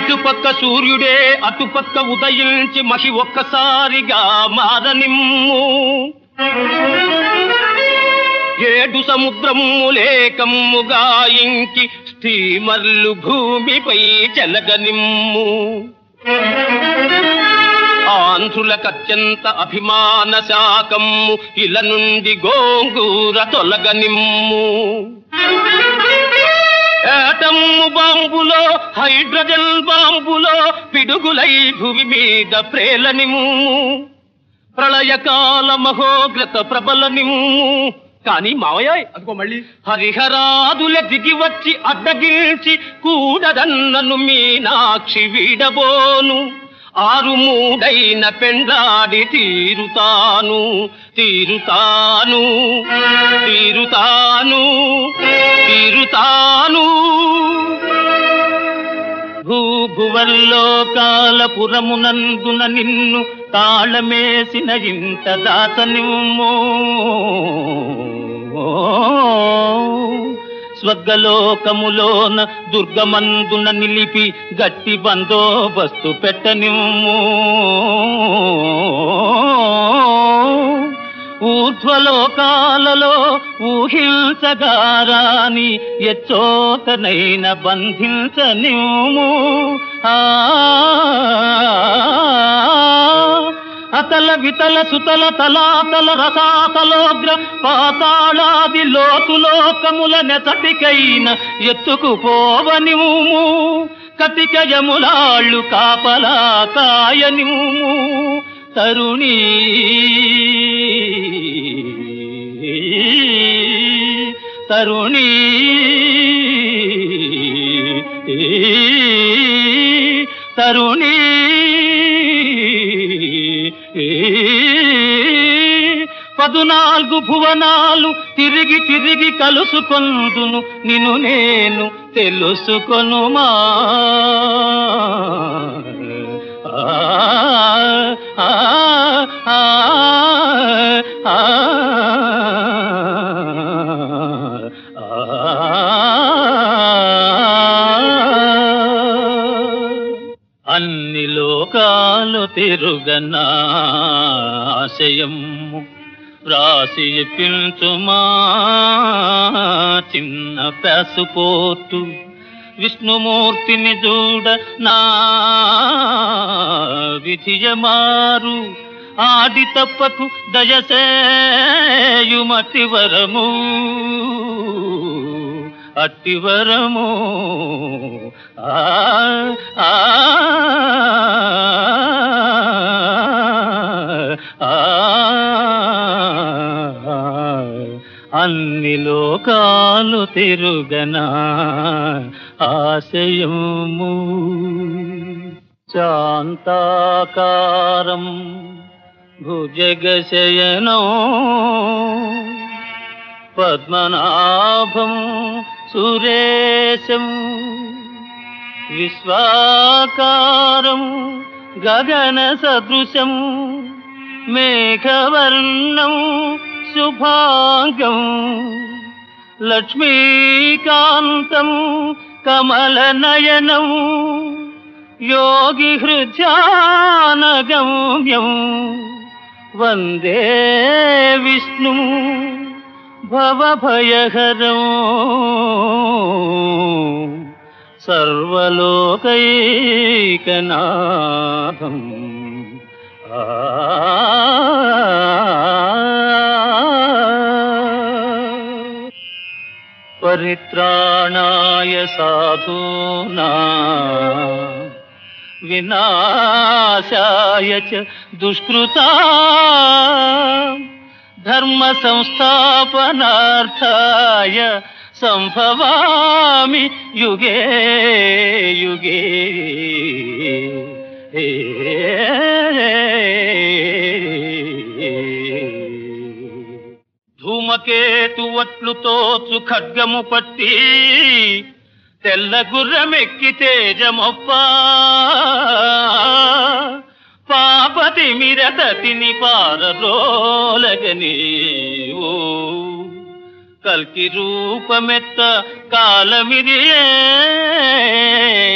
ఇటుపక్క సూర్యుడే అటుపక్క ఉదయించి మహి ఒక్కసారిగా మారనిమ్ము ఏడు సముద్రములేకమ్ముగా ఇంకి స్టీమర్లు భూమిపై చెలగనిమ్ము ఆంధ్రులకత్యంత అభిమాన శాకమ్ము ఇల నుండి గోంగూర తొలగనిమ్ము ఏటమ్ము బాంబులో హైడ్రోజన్ బాంబులో పిడుగులై భూమి మీద ప్రేలనిమ్ము ప్రళయకాల మహోగ్రత ప్రబలనిమ్ము కానీ మావయ్య అదిగో మళ్ళీ హరిహరాదుల దిగి వచ్చి అడ్డగిల్చి కూడదన్నను మీనాక్షి వీడబోను ఆరు మూడైన పెండ్లాడి తీరుతాను తీరుతాను తీరుతాను తీరుతాను భూభువల్లోకాలపురమునందున నిన్ను తాళమేసిన ఇంత దాతనిమ్ము స్వర్గలోకములోన దుర్గమందున నిలిపి గట్టి బందోబస్తు పెట్టనిమ్ము ఊర్ధ్వలోకాలలో ఊహించగారాని ఎచ్చోతనైన బంధించనిమ్ము ఆ అతల వితల సుతల తలాతల రసాతలోగ్ర పాతాళాది లోతులోకముల నెతటికైన ఎత్తుకుపోవనిము కతికయములాళ్ళు కాపలా కాయనిము తరుణీ తరుణీ తరుణీ పదునాలుగు భువనాలు తిరిగి తిరిగి కలుసుకొందును నిన్ను నేను తెలుసుకొనుమా ఆ, ఆ, ఆ, ఆ, ఆ. అన్ని లోకాలు తిరుగనా ఆశయము రాసి పించుమా చిన్న పాసుపోర్టు విష్ణుమూర్తిని చూడ నా విధియమారు ఆడి తప్పకు దయసేయుమతి వరము అట్టివరము ఆ ఆ ఆ అన్ని లోకాలు తిరుగనా ఆశయము శాంతాకారం భుజగశయనం పద్మనాభం సురేశం విశ్వాకారం గగన సదృశం మేఘవర్ణం శుభాంగం లక్ష్మీకాంతం కమలనయనం యోగి హృద్యానగమ్యం వందే విష్ణు భవభయహరం సర్వలోకైకనాథం ఆ పరిత్రాణాయ సాధూనా వినాశాయ చ దుష్కృతా ధర్మ సంస్థాపనార్థాయ సంభవామి యుగే యుగే ధూమకేతు వట్లు తోచు ఖడ్గము పట్టి తెల్ల గుర్రమెక్కి తేజమొప్ప పాపతి మిరతతిని పారరోలగని ఓ కల్కి రూపమెత్త కాలమిది